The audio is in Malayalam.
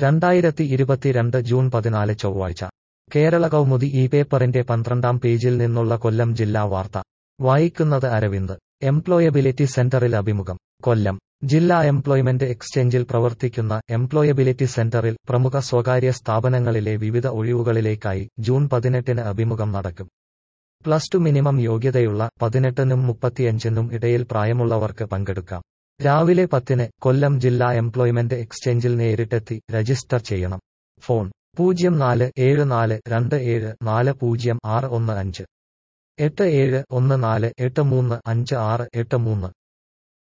രണ്ടായിരത്തി ഇരുപത്തിരണ്ട് ജൂൺ പതിനാല് ചൊവ്വാഴ്ച കേരള കൗമുദി ഈ പേപ്പറിന്റെ പന്ത്രണ്ടാം പേജിൽ നിന്നുള്ള കൊല്ലം ജില്ലാ വാർത്ത വായിക്കുന്നത് അരവിന്ദ് എംപ്ലോയബിലിറ്റി സെന്ററിൽ അഭിമുഖം കൊല്ലം ജില്ലാ എംപ്ലോയ്മെന്റ് എക്സ്ചേഞ്ചിൽ പ്രവർത്തിക്കുന്ന എംപ്ലോയബിലിറ്റി സെന്ററിൽ പ്രമുഖ സ്വകാര്യ സ്ഥാപനങ്ങളിലെ വിവിധ ഒഴിവുകളിലേക്കായി ജൂൺ പതിനെട്ടിന് അഭിമുഖം നടക്കും പ്ലസ് ടു മിനിമം യോഗ്യതയുള്ള പതിനെട്ടിനും മുപ്പത്തിയഞ്ചിനും ഇടയിൽ പ്രായമുള്ളവർക്ക് പങ്കെടുക്കാം രാവിലെ പത്തിന് കൊല്ലം ജില്ലാ എംപ്ലോയ്മെന്റ് എക്സ്ചേഞ്ചിൽ നേരിട്ടെത്തി രജിസ്റ്റർ ചെയ്യണം ഫോൺ പൂജ്യം നാല് ഏഴ് നാല് രണ്ട് ഏഴ് നാല് പൂജ്യം ആറ് ഒന്ന് അഞ്ച് എട്ട് ഏഴ് ഒന്ന് നാല് എട്ട് മൂന്ന് അഞ്ച് ആറ് എട്ട് മൂന്ന്